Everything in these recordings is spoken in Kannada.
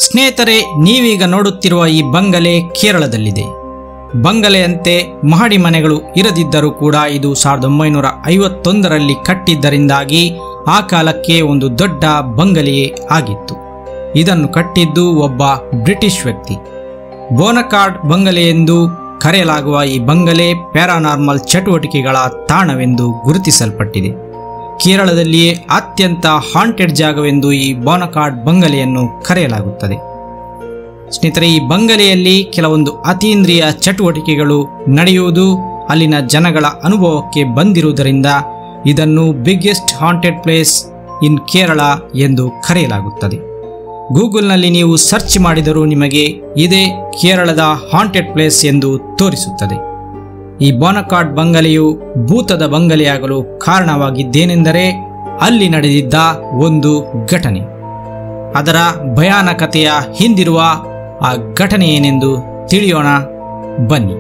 ಸ್ನೇಹಿತರೆ ನೀವೀಗ ನೋಡುತ್ತಿರುವ ಈ ಬಂಗಲೆ ಕೇರಳದಲ್ಲಿದೆ ಬಂಗಲೆಯಂತೆ ಮಹಡಿ ಮನೆಗಳು ಇರದಿದ್ದರೂ ಕೂಡ ಇದು ಸಾವಿರದ ಒಂಬೈನೂರ ಐವತ್ತೊಂದರಲ್ಲಿ ಕಟ್ಟಿದ್ದರಿಂದಾಗಿ ಆ ಕಾಲಕ್ಕೆ ಒಂದು ದೊಡ್ಡ ಬಂಗಲೆಯೇ ಆಗಿತ್ತು ಇದನ್ನು ಕಟ್ಟಿದ್ದು ಒಬ್ಬ ಬ್ರಿಟಿಷ್ ವ್ಯಕ್ತಿ ಬೋನಕಾರ್ಡ್ ಬಂಗಲೆ ಎಂದು ಕರೆಯಲಾಗುವ ಈ ಬಂಗಲೆ ಪ್ಯಾರಾನಾರ್ಮಲ್ ಚಟುವಟಿಕೆಗಳ ತಾಣವೆಂದು ಗುರುತಿಸಲ್ಪಟ್ಟಿದೆ ಕೇರಳದಲ್ಲಿಯೇ ಅತ್ಯಂತ ಹಾಂಟೆಡ್ ಜಾಗವೆಂದು ಈ ಬೋನಕಾರ್ಡ್ ಬಂಗಲೆಯನ್ನು ಕರೆಯಲಾಗುತ್ತದೆ ಸ್ನೇಹಿತರೆ ಈ ಬಂಗಲೆಯಲ್ಲಿ ಕೆಲವೊಂದು ಅತೀಂದ್ರಿಯ ಚಟುವಟಿಕೆಗಳು ನಡೆಯುವುದು ಅಲ್ಲಿನ ಜನಗಳ ಅನುಭವಕ್ಕೆ ಬಂದಿರುವುದರಿಂದ ಇದನ್ನು biggest haunted place in Kerala ಎಂದು ಕರೆಯಲಾಗುತ್ತದೆ ಗೂಗಲ್ನಲ್ಲಿ ನೀವು ಸರ್ಚ್ ಮಾಡಿದರೂ ನಿಮಗೆ ಇದೇ ಕೇರಳದ ಹಾಂಟೆಡ್ ಪ್ಲೇಸ್ ಎಂದು ತೋರಿಸುತ್ತದೆ ಈ ಬೋನಕಾರ್ಡ್ ಬಂಗಲೆಯು ಭೂತದ ಬಂಗಲೆಯಾಗಲು ಕಾರಣವಾಗಿದ್ದೇನೆಂದರೆ ಅಲ್ಲಿ ನಡೆದಿದ್ದ ಒಂದು ಘಟನೆ ಅದರ ಭಯಾನಕತೆಯ ಹಿಂದಿರುವ ಆ ಘಟನೆ ಏನೆಂದು ತಿಳಿಯೋಣ ಬನ್ನಿ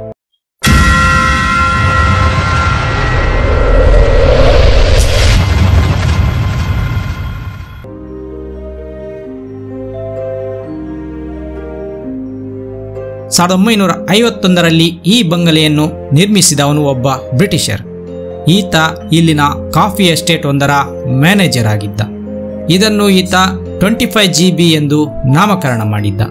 ಸಾವಿರದ ಒಂಬೈನೂರ ಐವತ್ತೊಂದರಲ್ಲಿ ಈ ಬಂಗಲೆಯನ್ನು ನಿರ್ಮಿಸಿದವನು ಒಬ್ಬ ಬ್ರಿಟಿಷರ್ ಈತ ಇಲ್ಲಿನ ಕಾಫಿ ಎಸ್ಟೇಟ್ ಒಂದರ ಮ್ಯಾನೇಜರ್ ಆಗಿದ್ದ ಇದನ್ನು ಈತ ಟ್ವೆಂಟಿ ಫೈವ್ ಜಿ ಬಿ ಎಂದು ನಾಮಕರಣ ಮಾಡಿದ್ದ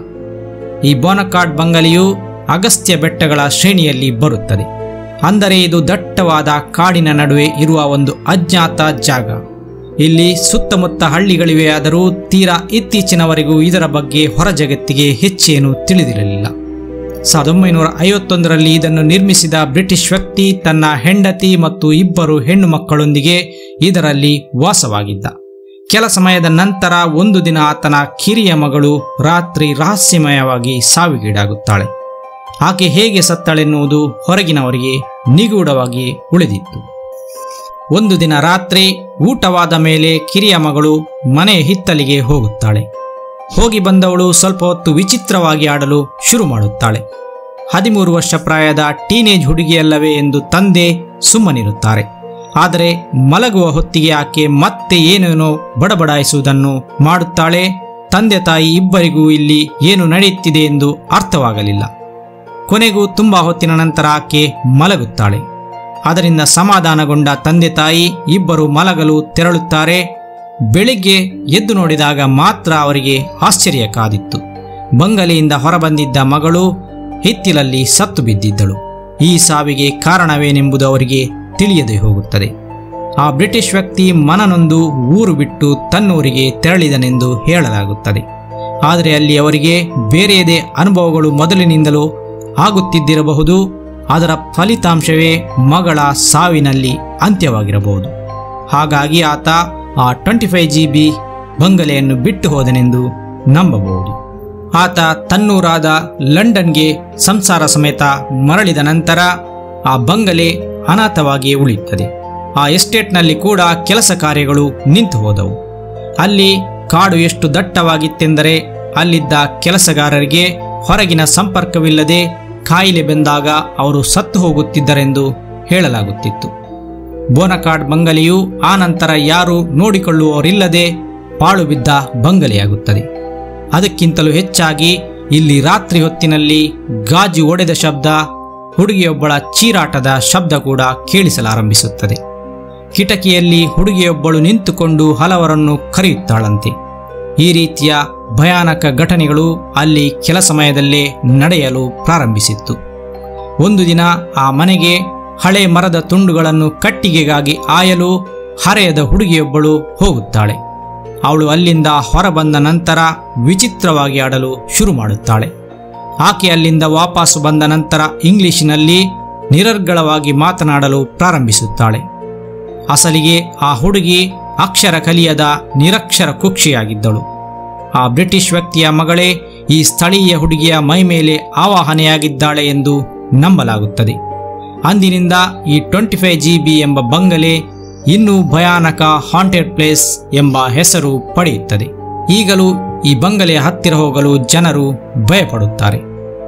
ಈ ಬೋನಕಾರ್ಡ್ ಬಂಗಲೆಯು ಅಗಸ್ತ್ಯ ಬೆಟ್ಟಗಳ ಶ್ರೇಣಿಯಲ್ಲಿ ಬರುತ್ತದೆ ಅಂದರೆ ಇದು ದಟ್ಟವಾದ ಕಾಡಿನ ನಡುವೆ ಇರುವ ಒಂದು ಅಜ್ಞಾತ ಜಾಗ ಇಲ್ಲಿ ಸುತ್ತಮುತ್ತ ಹಳ್ಳಿಗಳಿವೆಯಾದರೂ ತೀರಾ ಇತ್ತೀಚಿನವರೆಗೂ ಇದರ ಬಗ್ಗೆ ಹೊರ ಜಗತ್ತಿಗೆ ಹೆಚ್ಚೇನು ತಿಳಿದಿರಲಿಲ್ಲ ಸಾವಿರದ ಒಂಬೈನೂರ ಐವತ್ತೊಂದರಲ್ಲಿ ಇದನ್ನು ನಿರ್ಮಿಸಿದ ಬ್ರಿಟಿಷ್ ವ್ಯಕ್ತಿ ತನ್ನ ಹೆಂಡತಿ ಮತ್ತು ಇಬ್ಬರು ಹೆಣ್ಣು ಮಕ್ಕಳೊಂದಿಗೆ ಇದರಲ್ಲಿ ವಾಸವಾಗಿದ್ದ ಕೆಲ ಸಮಯದ ನಂತರ ಒಂದು ದಿನ ಆತನ ಕಿರಿಯ ಮಗಳು ರಾತ್ರಿ ರಹಸ್ಯಮಯವಾಗಿ ಸಾವಿಗೀಡಾಗುತ್ತಾಳೆ ಆಕೆ ಹೇಗೆ ಸತ್ತಳೆನ್ನುವುದು ಹೊರಗಿನವರಿಗೆ ನಿಗೂಢವಾಗಿ ಉಳಿದಿತ್ತು ಒಂದು ದಿನ ರಾತ್ರಿ ಊಟವಾದ ಮೇಲೆ ಕಿರಿಯ ಮಗಳು ಮನೆಯ ಹಿತ್ತಲಿಗೆ ಹೋಗುತ್ತಾಳೆ ಹೋಗಿ ಬಂದವಳು ಸ್ವಲ್ಪ ಹೊತ್ತು ವಿಚಿತ್ರವಾಗಿ ಆಡಲು ಶುರು ಮಾಡುತ್ತಾಳೆ ಹದಿಮೂರು ವರ್ಷ ಪ್ರಾಯದ ಟೀನೇಜ್ ಹುಡುಗಿಯಲ್ಲವೇ ಎಂದು ತಂದೆ ಸುಮ್ಮನಿರುತ್ತಾರೆ ಆದರೆ ಮಲಗುವ ಹೊತ್ತಿಗೆ ಆಕೆ ಮತ್ತೆ ಏನೇನೋ ಬಡಬಡಾಯಿಸುವುದನ್ನು ಮಾಡುತ್ತಾಳೆ ತಂದೆ ತಾಯಿ ಇಬ್ಬರಿಗೂ ಇಲ್ಲಿ ಏನು ನಡೆಯುತ್ತಿದೆ ಎಂದು ಅರ್ಥವಾಗಲಿಲ್ಲ ಕೊನೆಗೂ ತುಂಬಾ ಹೊತ್ತಿನ ನಂತರ ಆಕೆ ಮಲಗುತ್ತಾಳೆ ಅದರಿಂದ ಸಮಾಧಾನಗೊಂಡ ತಂದೆ ತಾಯಿ ಇಬ್ಬರು ಮಲಗಲು ತೆರಳುತ್ತಾರೆ ಬೆಳಿಗ್ಗೆ ಎದ್ದು ನೋಡಿದಾಗ ಮಾತ್ರ ಅವರಿಗೆ ಆಶ್ಚರ್ಯ ಕಾದಿತ್ತು ಬಂಗಲೆಯಿಂದ ಹೊರಬಂದಿದ್ದ ಮಗಳು ಹಿತ್ತಿಲಲ್ಲಿ ಸತ್ತು ಬಿದ್ದಿದ್ದಳು ಈ ಸಾವಿಗೆ ಕಾರಣವೇನೆಂಬುದು ಅವರಿಗೆ ತಿಳಿಯದೆ ಹೋಗುತ್ತದೆ ಆ ಬ್ರಿಟಿಷ್ ವ್ಯಕ್ತಿ ಮನನೊಂದು ಊರು ಬಿಟ್ಟು ತನ್ನೂರಿಗೆ ತೆರಳಿದನೆಂದು ಹೇಳಲಾಗುತ್ತದೆ ಆದರೆ ಅಲ್ಲಿ ಅವರಿಗೆ ಬೇರೆಯದೇ ಅನುಭವಗಳು ಮೊದಲಿನಿಂದಲೂ ಆಗುತ್ತಿದ್ದಿರಬಹುದು ಅದರ ಫಲಿತಾಂಶವೇ ಮಗಳ ಸಾವಿನಲ್ಲಿ ಅಂತ್ಯವಾಗಿರಬಹುದು ಹಾಗಾಗಿ ಆತ ಆ ಟ್ವೆಂಟಿ ಫೈವ್ ಜಿ ಬಿ ಬಂಗಲೆಯನ್ನು ಬಿಟ್ಟು ಹೋದನೆಂದು ನಂಬಬಹುದು ಆತ ತನ್ನೂರಾದ ಲಂಡನ್ಗೆ ಸಂಸಾರ ಸಮೇತ ಮರಳಿದ ನಂತರ ಆ ಬಂಗಲೆ ಅನಾಥವಾಗಿ ಉಳಿಯುತ್ತದೆ ಆ ಎಸ್ಟೇಟ್ನಲ್ಲಿ ಕೂಡ ಕೆಲಸ ಕಾರ್ಯಗಳು ನಿಂತು ಹೋದವು ಅಲ್ಲಿ ಕಾಡು ಎಷ್ಟು ದಟ್ಟವಾಗಿತ್ತೆಂದರೆ ಅಲ್ಲಿದ್ದ ಕೆಲಸಗಾರರಿಗೆ ಹೊರಗಿನ ಸಂಪರ್ಕವಿಲ್ಲದೆ ಕಾಯಿಲೆ ಬಂದಾಗ ಅವರು ಸತ್ತು ಹೋಗುತ್ತಿದ್ದರೆಂದು ಹೇಳಲಾಗುತ್ತಿತ್ತು ಬೋನಕಾಡ್ ಬಂಗಲೆಯು ಆ ನಂತರ ಯಾರು ನೋಡಿಕೊಳ್ಳುವವರಿಲ್ಲದೆ ಪಾಳು ಬಿದ್ದ ಬಂಗಲೆಯಾಗುತ್ತದೆ ಅದಕ್ಕಿಂತಲೂ ಹೆಚ್ಚಾಗಿ ಇಲ್ಲಿ ರಾತ್ರಿ ಹೊತ್ತಿನಲ್ಲಿ ಗಾಜು ಒಡೆದ ಶಬ್ದ ಹುಡುಗಿಯೊಬ್ಬಳ ಚೀರಾಟದ ಶಬ್ದ ಕೂಡ ಕೇಳಿಸಲಾರಂಭಿಸುತ್ತದೆ ಕಿಟಕಿಯಲ್ಲಿ ಹುಡುಗಿಯೊಬ್ಬಳು ನಿಂತುಕೊಂಡು ಹಲವರನ್ನು ಕರೆಯುತ್ತಾಳಂತೆ ಈ ರೀತಿಯ ಭಯಾನಕ ಘಟನೆಗಳು ಅಲ್ಲಿ ಕೆಲ ಸಮಯದಲ್ಲೇ ನಡೆಯಲು ಪ್ರಾರಂಭಿಸಿತ್ತು ಒಂದು ದಿನ ಆ ಮನೆಗೆ ಹಳೆ ಮರದ ತುಂಡುಗಳನ್ನು ಕಟ್ಟಿಗೆಗಾಗಿ ಆಯಲು ಹರೆಯದ ಹುಡುಗಿಯೊಬ್ಬಳು ಹೋಗುತ್ತಾಳೆ ಅವಳು ಅಲ್ಲಿಂದ ಹೊರಬಂದ ನಂತರ ವಿಚಿತ್ರವಾಗಿ ಆಡಲು ಶುರು ಮಾಡುತ್ತಾಳೆ ಆಕೆ ಅಲ್ಲಿಂದ ವಾಪಸ್ಸು ಬಂದ ನಂತರ ಇಂಗ್ಲಿಶಿನಲ್ಲಿ ನಿರರ್ಗಳವಾಗಿ ಮಾತನಾಡಲು ಪ್ರಾರಂಭಿಸುತ್ತಾಳೆ ಅಸಲಿಗೆ ಆ ಹುಡುಗಿ ಅಕ್ಷರ ಕಲಿಯದ ನಿರಕ್ಷರ ಕುಕ್ಷಿಯಾಗಿದ್ದಳು ಆ ಬ್ರಿಟಿಷ್ ವ್ಯಕ್ತಿಯ ಮಗಳೇ ಈ ಸ್ಥಳೀಯ ಹುಡುಗಿಯ ಮೈಮೇಲೆ ಆವಾಹನೆಯಾಗಿದ್ದಾಳೆ ಎಂದು ನಂಬಲಾಗುತ್ತದೆ ಅಂದಿನಿಂದ ಈ ಟ್ವೆಂಟಿ ಫೈವ್ ಜಿ ಬಿ ಎಂಬ ಬಂಗಲೆ ಇನ್ನೂ ಭಯಾನಕ ಹಾಂಟೆಡ್ ಪ್ಲೇಸ್ ಎಂಬ ಹೆಸರು ಪಡೆಯುತ್ತದೆ ಈಗಲೂ ಈ ಬಂಗಲೆಯ ಹತ್ತಿರ ಹೋಗಲು ಜನರು ಭಯಪಡುತ್ತಾರೆ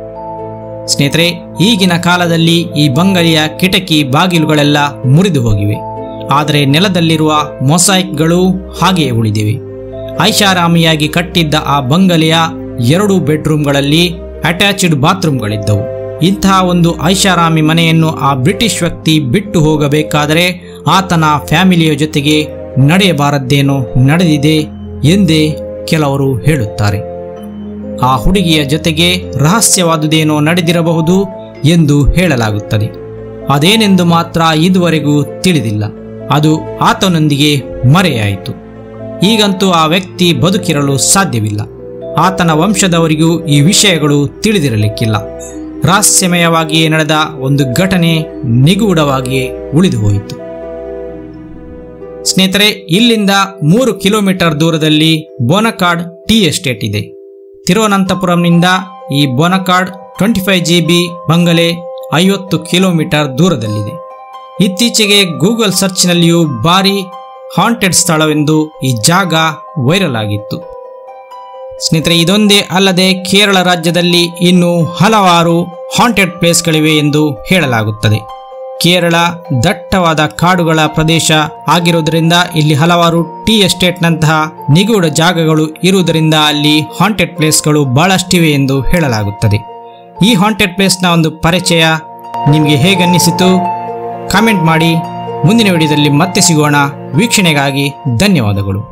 ಸ್ನೇಹಿತರೆ ಈಗಿನ ಕಾಲದಲ್ಲಿ ಈ ಬಂಗಲೆಯ ಕಿಟಕಿ ಬಾಗಿಲುಗಳೆಲ್ಲ ಮುರಿದು ಹೋಗಿವೆ ಆದರೆ ನೆಲದಲ್ಲಿರುವ ಮೊಸಾಯಿಕ್ಗಳು ಹಾಗೆಯೇ ಉಳಿದಿವೆ ಐಷಾರಾಮಿಯಾಗಿ ಕಟ್ಟಿದ್ದ ಆ ಬಂಗಲೆಯ ಎರಡು ಬೆಡ್ರೂಮ್ಗಳಲ್ಲಿ ಅಟ್ಯಾಚ್ಡ್ ಬಾತ್ರೂಮ್ಗಳಿದ್ದವು ಇಂತಹ ಒಂದು ಐಷಾರಾಮಿ ಮನೆಯನ್ನು ಆ ಬ್ರಿಟಿಷ್ ವ್ಯಕ್ತಿ ಬಿಟ್ಟು ಹೋಗಬೇಕಾದರೆ ಆತನ ಫ್ಯಾಮಿಲಿಯ ಜೊತೆಗೆ ನಡೆಯಬಾರದ್ದೇನೋ ನಡೆದಿದೆ ಎಂದೇ ಕೆಲವರು ಹೇಳುತ್ತಾರೆ ಆ ಹುಡುಗಿಯ ಜೊತೆಗೆ ರಹಸ್ಯವಾದುದೇನೋ ನಡೆದಿರಬಹುದು ಎಂದು ಹೇಳಲಾಗುತ್ತದೆ ಅದೇನೆಂದು ಮಾತ್ರ ಇದುವರೆಗೂ ತಿಳಿದಿಲ್ಲ ಅದು ಆತನೊಂದಿಗೆ ಮರೆಯಾಯಿತು ಈಗಂತೂ ಆ ವ್ಯಕ್ತಿ ಬದುಕಿರಲು ಸಾಧ್ಯವಿಲ್ಲ ಆತನ ವಂಶದವರಿಗೂ ಈ ವಿಷಯಗಳು ತಿಳಿದಿರಲಿಕ್ಕಿಲ್ಲ ರಹಸ್ಯಮಯವಾಗಿಯೇ ನಡೆದ ಒಂದು ಘಟನೆ ನಿಗೂಢವಾಗಿಯೇ ಉಳಿದು ಹೋಯಿತು ಸ್ನೇಹಿತರೆ ಇಲ್ಲಿಂದ ಮೂರು ಕಿಲೋಮೀಟರ್ ದೂರದಲ್ಲಿ ಬೋನಕಾಡ್ ಟೀ ಎಸ್ಟೇಟ್ ಇದೆ ತಿರುವನಂತಪುರಂನಿಂದ ಈ Bonacaud twenty five G B ಬಂಗಲೆ ಐವತ್ತು ಕಿಲೋಮೀಟರ್ ದೂರದಲ್ಲಿದೆ ಇತ್ತೀಚೆಗೆ ಗೂಗಲ್ ಸರ್ಚ್ನಲ್ಲಿಯೂ ಭಾರಿ ಹಾಂಟೆಡ್ ಸ್ಥಳವೆಂದು ಈ ಜಾಗ ವೈರಲ್ ಆಗಿತ್ತು ಸ್ನೇಹಿತರೆ ಇದೊಂದೇ ಅಲ್ಲದೆ ಕೇರಳ ರಾಜ್ಯದಲ್ಲಿ ಇನ್ನೂ ಹಲವಾರು ಹಾಂಟೆಡ್ ಪ್ಲೇಸ್ಗಳಿವೆ ಎಂದು ಹೇಳಲಾಗುತ್ತದೆ ಕೇರಳ ದಟ್ಟವಾದ ಕಾಡುಗಳ ಪ್ರದೇಶ ಆಗಿರುವುದರಿಂದ ಇಲ್ಲಿ ಹಲವಾರು ಟೀ ಎಸ್ಟೇಟ್ನಂತಹ ನಿಗೂಢ ಜಾಗಗಳು ಇರುವುದರಿಂದ ಅಲ್ಲಿ ಹಾಂಟೆಡ್ ಪ್ಲೇಸ್ಗಳು ಬಹಳಷ್ಟಿವೆ ಎಂದು ಹೇಳಲಾಗುತ್ತದೆ ಈ ಹಾಂಟೆಡ್ ಪ್ಲೇಸ್ನ ಒಂದು ಪರಿಚಯ ನಿಮಗೆ ಹೇಗನ್ನಿಸಿತು ಕಾಮೆಂಟ್ ಮಾಡಿ ಮುಂದಿನ ವಿಡಿಯೋದಲ್ಲಿ ಮತ್ತೆ ಸಿಗೋಣ ವೀಕ್ಷಣೆಗಾಗಿ ಧನ್ಯವಾದಗಳು